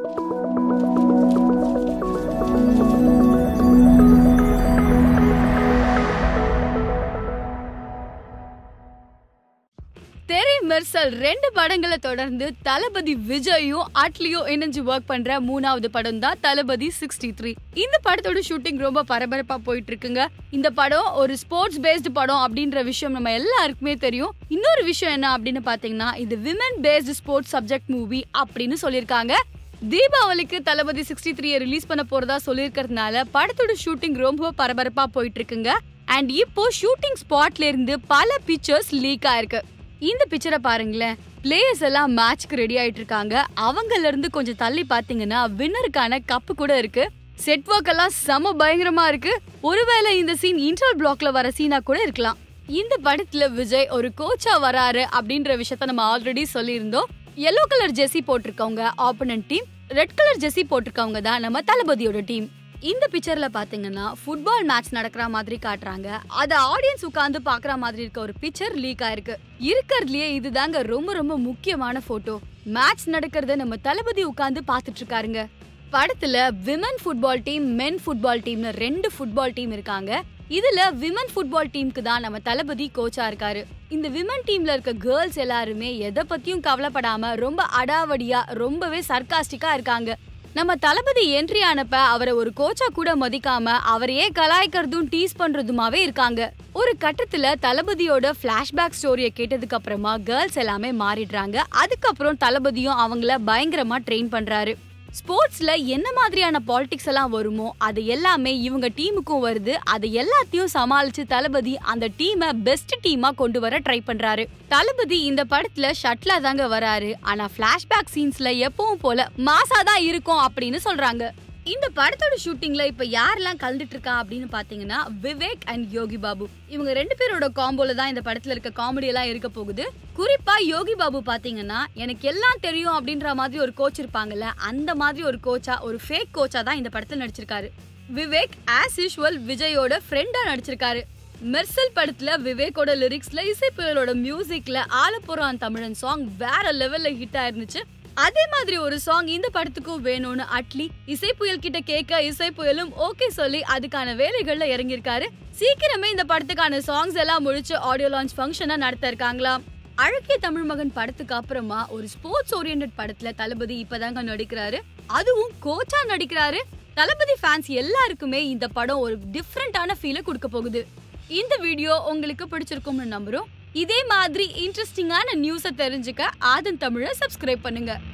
தெரி மெர்சல் ரெண்டு படங்களை தொடர்ந்து தளபதி விஜயும் அட்லியும் இணைஞ்சு ஒர்க் பண்ற மூணாவது படம் தான் தளபதி சிக்ஸ்டி த்ரீ இந்த படத்தோட ஷூட்டிங் ரொம்ப பரபரப்பா போயிட்டு இருக்குங்க இந்த படம் ஒரு ஸ்போர்ட்ஸ் பேஸ்டு படம் அப்படின்ற விஷயம் நம்ம எல்லாருக்குமே தெரியும் இன்னொரு விஷயம் என்ன அப்படின்னு பாத்தீங்கன்னா இது women based sports subject movie அப்படின்னு சொல்லியிருக்காங்க தீபாவளிக்கு தளபதி சிக்ஸ்டி த்ரீயை ரிலீஸ் பண்ண போறதா சொல்லியிருக்கிறதுனால படத்தோட ஷூட்டிங் ரொம்ப பரபரப்பா போயிட்டு இருக்குங்க அண்ட் இப்போ ஷூட்டிங் ஸ்பாட்ல இருந்து பல பிக்சர்ஸ் லீக் ஆயிருக்கு இந்த பிக்சரை பாருங்களேன் பிளேயர்ஸ் எல்லாம் மேட்ச்க்கு ரெடி ஆயிட்டு இருக்காங்க அவங்கல இருந்து கொஞ்சம் தள்ளி பாத்தீங்கன்னா வின்னருக்கான கப்பு கூட இருக்கு செட் ஒர்க் எல்லாம் செம பயங்கரமா இருக்கு ஒருவேளை இந்த சீன் இன்டர்வல் பிளாக்ல வர சீனா கூட இருக்கலாம் இந்த படத்துல விஜய் ஒரு கோச்சா வராரு அப்படின்ற விஷயத்த நம்ம ஆல்ரெடி சொல்லியிருந்தோம் எல்லோ கலர் ஜெர்சி போட்டிருக்கவங்க opponent team red colour jersey போட்டிருக்கவங்க தான் நம்ம தளபதியோட டீம் இந்த பிக்சர்ல பாத்தீங்கன்னா ஃபுட்பால் மேட்ச் நடக்கிற மாதிரி காட்டுறாங்க அத ஆடியன்ஸ் உட்கார்ந்து பாக்குற மாதிரி இருக்க ஒரு பிக்சர் லீக் ஆயிருக்கு இருக்கறதுலயே இதுதாங்க ரொம்ப ரொம்ப முக்கியமான போட்டோ மேட்ச் நடக்கிறத நம்ம தளபதி உட்கார்ந்து பாத்துட்டு இருக்காருங்க படத்துல women football team men football டீம்னு ரெண்டு ஃபுட்பால் டீம் இருக்காங்க இதுல விமன் ஃபுட்பால் டீமுக்கு தான் நம்ம தளபதி கோச்சா இருக்காரு இந்த விமன் டீம்ல இருக்க கேர்ள்ஸ் எல்லாருமே எதை பத்தியும் கவலைப்படாம ரொம்ப அடாவடியா ரொம்பவே சர்க்காஸ்டிக்கா இருக்காங்க நம்ம தளபதி என்ட்ரி ஆனப்ப அவரை ஒரு கோச்சா கூட மதிக்காம அவரையே கலாய்க்கிறதும் டீஸ் பண்றதுமாவே இருக்காங்க ஒரு கட்டத்துல தளபதியோட பிளாஷ்பேக் ஸ்டோரிய கேட்டதுக்கு அப்புறமா கேர்ள்ஸ் எல்லாமே மாறிடுறாங்க அதுக்கப்புறம் தளபதியும் அவங்கள பயங்கரமா ட்ரெயின் பண்றாரு ஸ்போர்ட்ஸ்ல என்ன மாதிரியான பாலிடிக்ஸ் எல்லாம் வருமோ அது எல்லாமே இவங்க டீமுக்கும் வருது அது எல்லாத்தையும் சமாளிச்சு தளபதி அந்த டீமை பெஸ்ட் டீமா கொண்டு வர ட்ரை பண்றாரு தளபதி இந்த படத்துல ஷட்லா தாங்க வராரு ஆனா பிளாஷ்பேக் சீன்ஸ்ல எப்பவும் போல மாசா தான் இருக்கும் அப்படின்னு சொல்றாங்க இந்த படத்தோட ஷூட்டிங்ல இப்ப யாரெல்லாம் கலந்துட்டு இருக்கா அப்படின்னு பாத்தீங்கன்னா விவேக் அண்ட் யோகி பாபு இவங்க ரெண்டு பேரோட காம்போல தான் இந்த படத்துல இருக்க காமெடி எல்லாம் இருக்க போகுது குறிப்பா யோகி பாபு பாத்தீங்கன்னா எனக்கு எல்லாம் தெரியும் அப்படின்ற மாதிரி ஒரு கோச் இருப்பாங்கல்ல அந்த மாதிரி ஒரு கோச்சா ஒரு ஃபேக் கோச்சா தான் இந்த படத்துல நடிச்சிருக்காரு விவேக் ஆஸ் யூஷுவல் விஜயோட ஃப்ரெண்டா நடிச்சிருக்காரு மெர்சல் படத்துல விவேக்கோட லிரிக்ஸ்ல இசைப்புயலோட மியூசிக்ல ஆலப்புறம் தமிழன் சாங் வேற லெவல்ல ஹிட் ஆயிருந்துச்சு அதே மாதிரி ஒரு சாங் இந்த படத்துக்கும் வேணும்னு அட்லி இசை புயல் கிட்ட கேட்க இசை புயலும் ஓகே சொல்லி அதுக்கான வேலைகள்ல இறங்கியிருக்காரு சீக்கிரமே இந்த படத்துக்கான சாங்ஸ் எல்லாம் முடிச்சு ஆடியோ லான்ச் ஃபங்க்ஷனா நடத்த இருக்காங்களாம் அழகிய தமிழ் மகன் படத்துக்கு அப்புறமா ஒரு ஸ்போர்ட்ஸ் ஓரியன்ட் படத்துல தளபதி இப்பதாங்க நடிக்கிறாரு அதுவும் கோச்சா நடிக்கிறாரு தளபதி ஃபேன்ஸ் எல்லாருக்குமே இந்த படம் ஒரு டிஃப்ரெண்டான ஃபீலை கொடுக்க போகுது இந்த வீடியோ உங்களுக்கு பிடிச்சிருக்கும்னு நம்புறோம் இதே மாதிரி இன்ட்ரெஸ்டிங்கான நியூஸை தெரிஞ்சுக்க ஆதன் தமிழை சப்ஸ்கிரைப் பண்ணுங்க